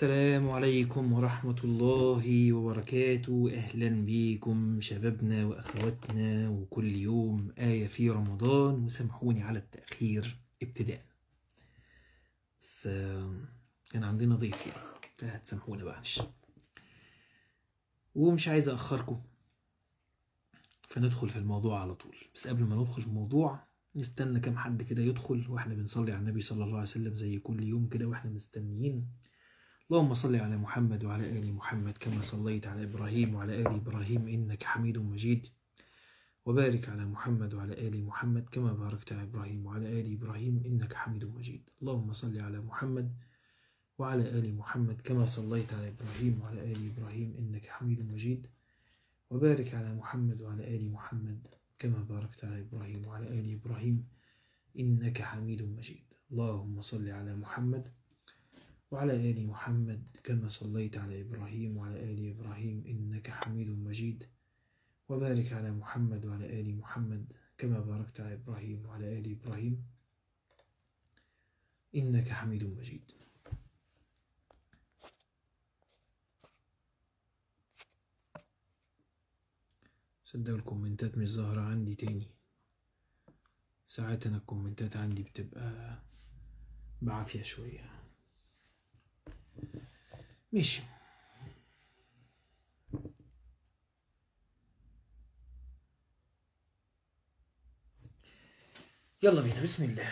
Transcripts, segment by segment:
السلام عليكم ورحمة الله وبركاته أهلا بكم شبابنا وأخواتنا وكل يوم آية في رمضان وسامحوني على التأخير ابتداء بس كان عندنا ضيف يعني فهتسامحونا معلش ومش عايز أخركم فندخل في الموضوع على طول بس قبل ما ندخل في الموضوع نستنى كام حد كده يدخل واحنا بنصلي على النبي صلى الله عليه وسلم زي كل يوم كده واحنا مستنيين اللهم صل على محمد وعلى آل محمد كما صليت على إبراهيم وعلى آل إبراهيم إنك حميد مجيد وبارك على محمد وعلى آل محمد كما باركت على إبراهيم وعلى آل إبراهيم إنك حميد مجيد اللهم صل على محمد وعلى آل محمد كما صليت على إبراهيم وعلى آل إبراهيم إنك حميد مجيد وبارك على محمد وعلى آل محمد كما باركت على إبراهيم وعلى آل إبراهيم إنك حميد مجيد اللهم صل على محمد وعلى آل محمد كما صليت على إبراهيم وعلى آل إبراهيم إنك حميد مجيد وبارك على محمد وعلى آل محمد كما باركت على إبراهيم وعلى آل إبراهيم إنك حميد مجيد صدقوا الكومنتات مش ظاهرة عندي تاني ساعات أنا الكومنتات عندي بتبقى بعافية شوية ماشي يلا بينا بسم الله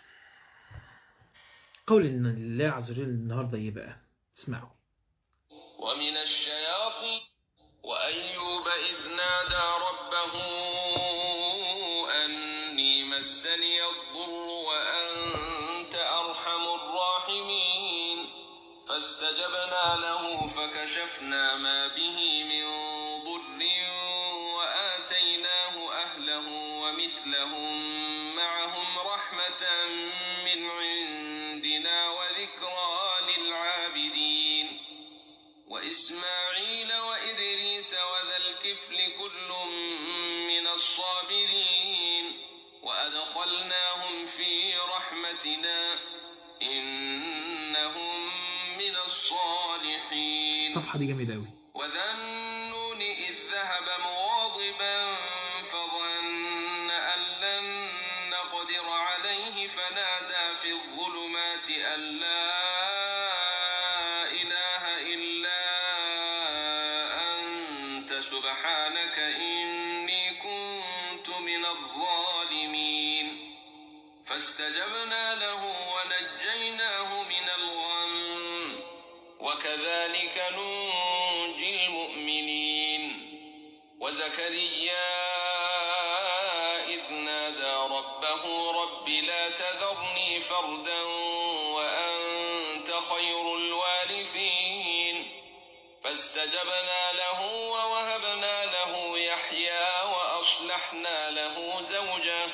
قول ان الله عز وجل النهارده ايه بقى اسمعوا ومن الشياطين وأيوب إذ نادى ربه أني مسني الضر وأنت أرحم الراحمين فاستجبنا له فكشفنا ما به من ضر وآتيناه أهله ومثلهم معهم رحمة من عندنا وذكرى للعابدين وإسماعيل وإدريس وذا الكفل كل من الصابرين وأدخلناهم في رحمتنا إنهم من الصالحين الصفحة دي جميلة أوي وذا النون إذ ذهب مغاضبا فظن أن لن نقدر عليه فنادى في الظلمات أن لا إله إلا أنت سبحانك إني كنت من الظالمين فاستجبنا له ونجيناه من الغم وكذلك ننجي المؤمنين وزكريا إذ نادى ربه رب لا تذرني فردا وأنت خير الوارثين فاستجبنا له ووهبنا له يحيى وأصلحنا له زوجه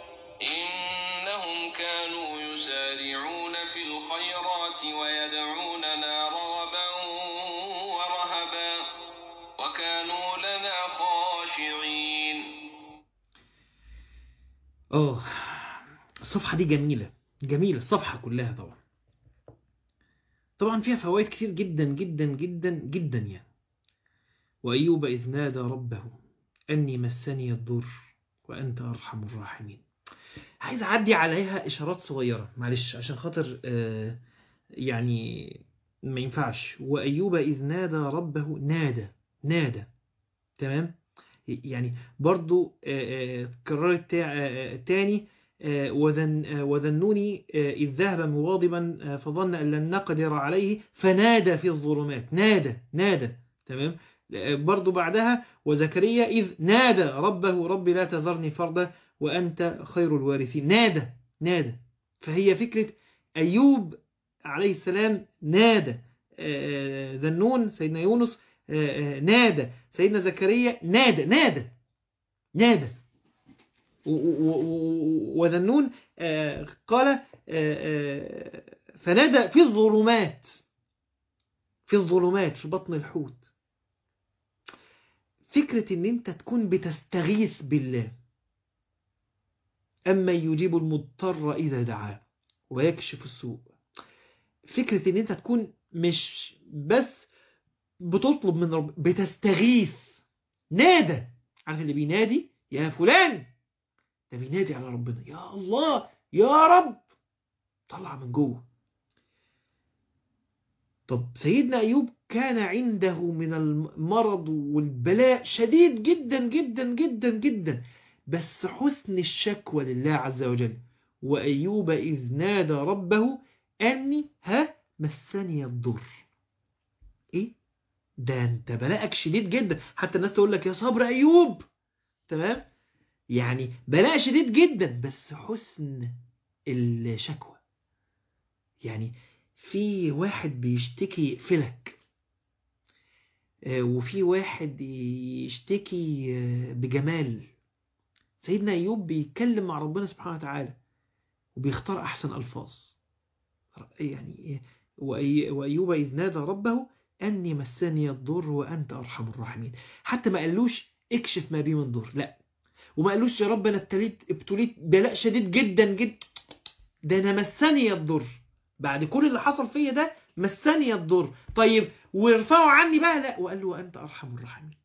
إنهم كانوا يسارعون في الخيرات ويدعوننا رغبا ورهبا وكانوا لنا خاشعين اه الصفحة دي جميلة جميلة الصفحة كلها طبعا طبعا فيها فوائد كتير جدا جدا جدا جدا يعني وأيوب إذ نادى ربه أني مسني الضر وأنت أرحم الراحمين عايز أعدي عليها إشارات صغيرة معلش عشان خاطر آه يعني ما ينفعش وأيوب إذ نادى ربه نادى نادى تمام يعني برضو آه، آه، كررت تا- آه، آه، تاني آه، وذن- آه، وذنوني آه، إذ ذهب مغاضبا آه، فظن أن لن نقدر عليه فنادى في الظلمات نادى نادى تمام آه، برضو بعدها وزكريا إذ نادى ربه رب لا تذرني فردا وأنت خير الوارثين نادى نادى فهي فكرة أيوب عليه السلام نادى آه، ذنون سيدنا يونس آه، آه، نادى سيدنا زكريا نادى نادى نادى و- و- و- وذنون آه، قال آه، آه، فنادى في الظلمات في الظلمات في بطن الحوت فكرة ان انت تكون بتستغيث بالله اما يجيب المضطر اذا دعاه ويكشف السوء فكرة ان انت تكون مش بس بتطلب من رب بتستغيث نادى عارف اللي بينادي يا فلان ده بينادي على ربنا يا الله يا رب طلع من جوه طب سيدنا أيوب كان عنده من المرض والبلاء شديد جدا جدا جدا جدا بس حسن الشكوى لله عز وجل وأيوب إذ نادى ربه أني ها مسني الضر إيه ده أنت بلاءك شديد جدا حتى الناس تقول لك يا صبر أيوب تمام يعني بلاء شديد جدا بس حسن الشكوى يعني في واحد بيشتكي يقفلك وفي واحد يشتكي بجمال سيدنا أيوب بيتكلم مع ربنا سبحانه وتعالى وبيختار أحسن ألفاظ يعني وأيوب إذ نادى ربه أني مسني الضر وأنت أرحم الراحمين حتى ما قالوش اكشف ما بي من ضر لا وما قالوش يا رب أنا ابتليت ابتليت بلاء شديد جدا جدا ده أنا مسني الضر بعد كل اللي حصل فيا ده مسني الضر طيب وارفعوا عني بقى لا وقال له وأنت أرحم الراحمين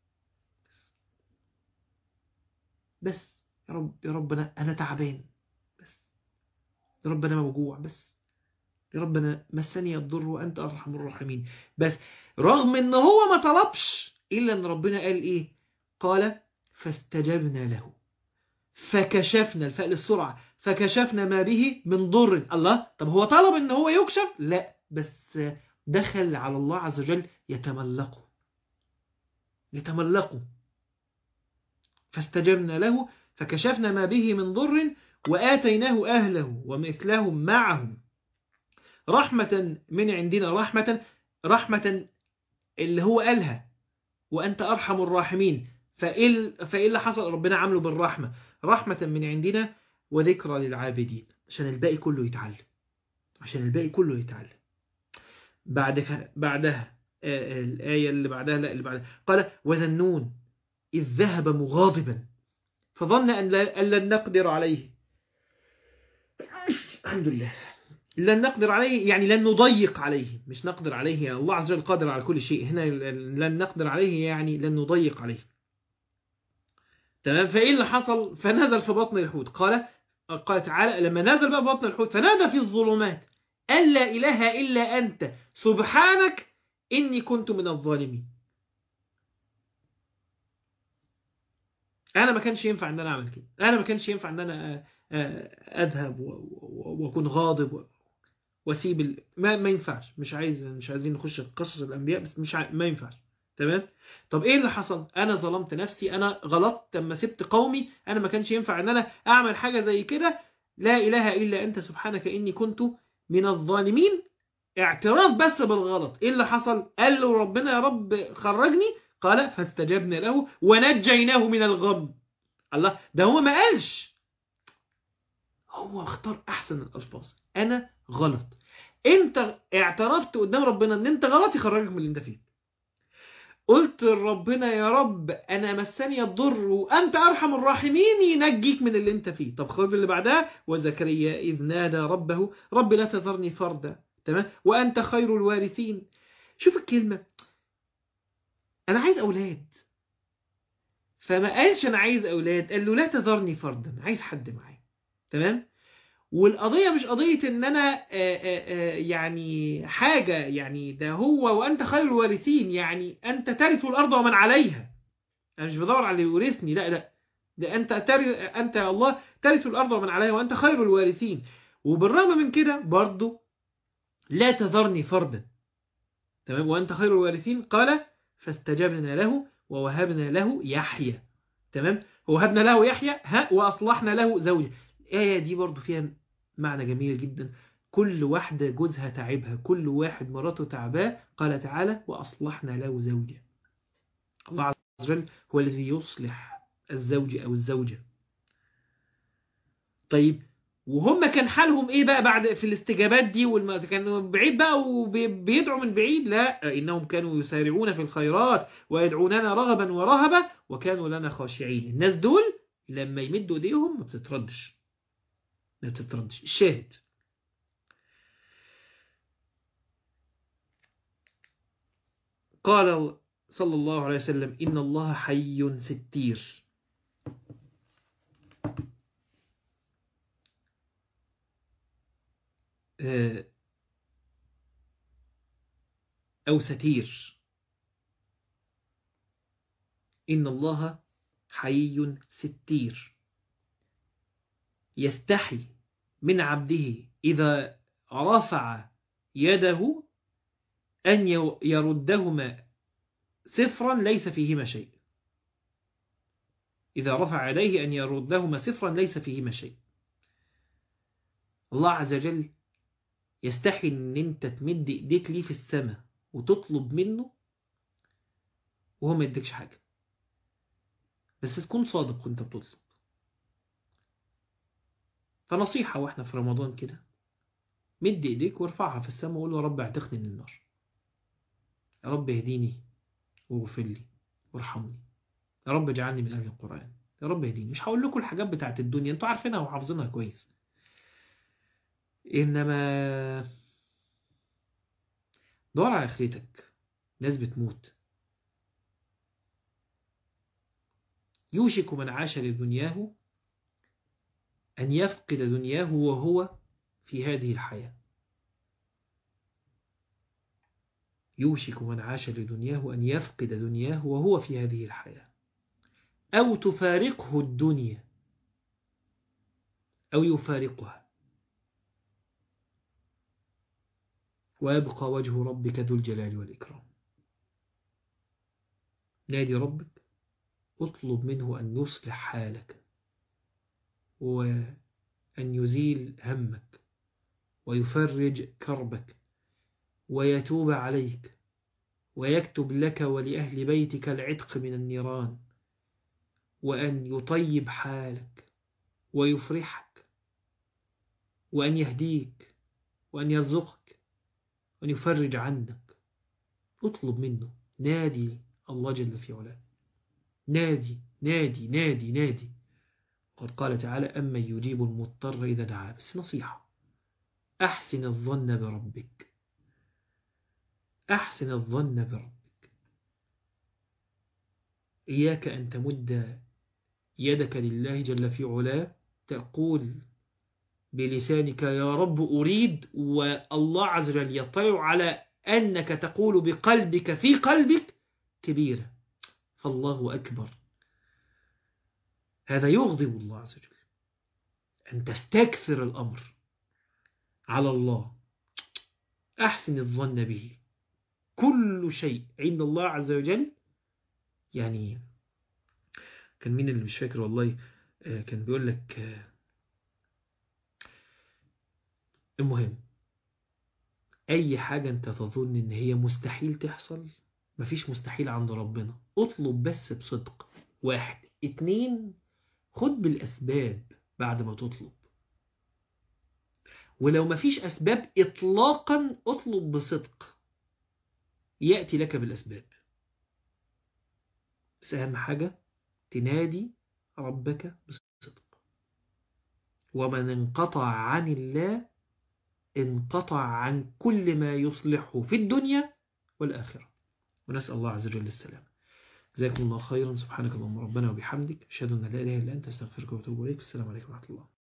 بس يا رب يا رب أنا, أنا تعبان بس يا رب أنا موجوع بس يا رب أنا مسني الضر وأنت أرحم الراحمين بس رغم إن هو ما طلبش إلا إن ربنا قال إيه قال فاستجبنا له فكشفنا الفاء للسرعة فكشفنا ما به من ضر الله طب هو طلب إن هو يكشف لا بس دخل على الله عز وجل يتملقه يتملقه فاستجبنا له فكشفنا ما به من ضر وآتيناه أهله ومثلهم معهم رحمة من عندنا رحمة رحمة اللي هو قالها وأنت أرحم الراحمين فإيه فإيه اللي حصل ربنا عمله بالرحمة رحمة من عندنا وذكرى للعابدين عشان الباقي كله يتعلم عشان الباقي كله يتعلم بعد بعدها الآية اللي بعدها لا اللي بعدها قال وذنون إذ ذهب مغاضبا فظن أن لن نقدر عليه الحمد لله لن نقدر عليه يعني لن نضيق عليه مش نقدر عليه يعني الله عز وجل قادر على كل شيء هنا لن نقدر عليه يعني لن نضيق عليه تمام فإيه اللي حصل فنزل في بطن الحوت قال قال تعالى لما نزل بقى في بطن الحوت فنادى في الظلمات أن لا إله إلا أنت سبحانك إني كنت من الظالمين أنا ما كانش ينفع أن أنا أعمل كده أنا ما كانش ينفع أن أنا أذهب وأكون غاضب واسيب ال... ما ما ينفعش مش عايز مش عايزين نخش في قصص الانبياء بس مش ع... ما ينفعش تمام طب ايه اللي حصل انا ظلمت نفسي انا غلطت لما سبت قومي انا ما كانش ينفع ان انا اعمل حاجه زي كده لا اله الا انت سبحانك اني كنت من الظالمين اعتراف بس بالغلط ايه اللي حصل قال له ربنا يا رب خرجني قال فاستجبنا له ونجيناه من الغم الله ده هو ما قالش هو اختار احسن الالفاظ انا غلط انت اعترفت قدام ربنا ان انت غلط يخرجك من اللي انت فيه قلت لربنا يا رب انا مسني الضر وانت ارحم الراحمين ينجيك من اللي انت فيه طب خذ اللي بعدها وزكريا اذ نادى ربه رب لا تذرني فردا تمام وانت خير الوارثين شوف الكلمه انا عايز اولاد فما قالش انا عايز اولاد قال له لا تذرني فردا عايز حد معايا تمام والقضية مش قضية ان انا آآ آآ يعني حاجة يعني ده هو وانت خير الوارثين يعني انت ترث الارض ومن عليها انا مش بدور على اللي يورثني لا لا ده انت ترث انت يا الله ترث الارض ومن عليها وانت خير الوارثين وبالرغم من كده برضه لا تذرني فردا تمام وانت خير الوارثين قال فاستجبنا له ووهبنا له يحيى تمام ووهبنا له يحيى ها واصلحنا له زوجه الآية دي برضو فيها معنى جميل جدا كل واحدة جوزها تعبها كل واحد مراته تعباه قال تعالى وأصلحنا له زوجة الله عز وجل هو الذي يصلح الزوج أو الزوجة طيب وهم كان حالهم ايه بقى بعد في الاستجابات دي والم... كانوا بعيد بقى وبيدعوا من بعيد لا انهم كانوا يسارعون في الخيرات ويدعوننا رغبا ورهبا وكانوا لنا خاشعين الناس دول لما يمدوا ايديهم ما بتتردش ما بتتردش الشاهد قال صلى الله عليه وسلم إن الله حي ستير آه، أو ستير إن الله حي ستير يستحي من عبده إذا رفع يده أن يو- يردهما صفرا ليس فيهما شيء إذا رفع يديه أن يردهما صفرا ليس فيهما شيء الله عز وجل يستحي أن أنت تمد إيديك ليه في السماء وتطلب منه وهو ما يديكش حاجة بس تكون صادق وانت بتطلب فنصيحة واحنا في رمضان كده مد ايديك وارفعها في السماء وقول له يا رب اعتقني من النار يا رب اهديني واغفر لي وارحمني يا رب اجعلني من اهل القرآن يا رب اهديني مش هقول لكم الحاجات بتاعت الدنيا انتوا عارفينها وحافظينها كويس انما دور على اخرتك ناس بتموت يوشك من عاش لدنياه أن يفقد دنياه وهو في هذه الحياة يوشك من عاش لدنياه أن يفقد دنياه وهو في هذه الحياة أو تفارقه الدنيا أو يفارقها ويبقى وجه ربك ذو الجلال والإكرام نادي ربك اطلب منه أن يصلح حالك وأن يزيل همك ويفرج كربك ويتوب عليك ويكتب لك ولأهل بيتك العتق من النيران وأن يطيب حالك ويفرحك وأن يهديك وأن يرزقك وأن يفرج عنك اطلب منه نادي الله جل في علاه نادي نادي نادي نادي قد قال تعالى أما يجيب المضطر إذا دعاه بس نصيحة أحسن الظن بربك أحسن الظن بربك إياك أن تمد يدك لله جل في علاه تقول بلسانك يا رب أريد والله عز وجل يطلع على أنك تقول بقلبك في قلبك كبيرة فالله أكبر هذا يغضب الله عز وجل أن تستكثر الأمر على الله أحسن الظن به كل شيء عند الله عز وجل يعني كان مين اللي مش فاكر والله آه، كان بيقول لك آه، المهم أي حاجة أنت تظن إن هي مستحيل تحصل مفيش مستحيل عند ربنا اطلب بس بصدق واحد اتنين خد بالأسباب بعد ما تطلب ولو مفيش أسباب إطلاقا اطلب بصدق يأتي لك بالأسباب بس أهم حاجة تنادي ربك بصدق ومن انقطع عن الله انقطع عن كل ما يصلحه في الدنيا والآخرة ونسأل الله عز وجل السلام جزاكم الله خيرا سبحانك اللهم ربنا وبحمدك أشهد أن لا إله إلا أنت أستغفرك وأتوب إليك السلام عليكم ورحمة الله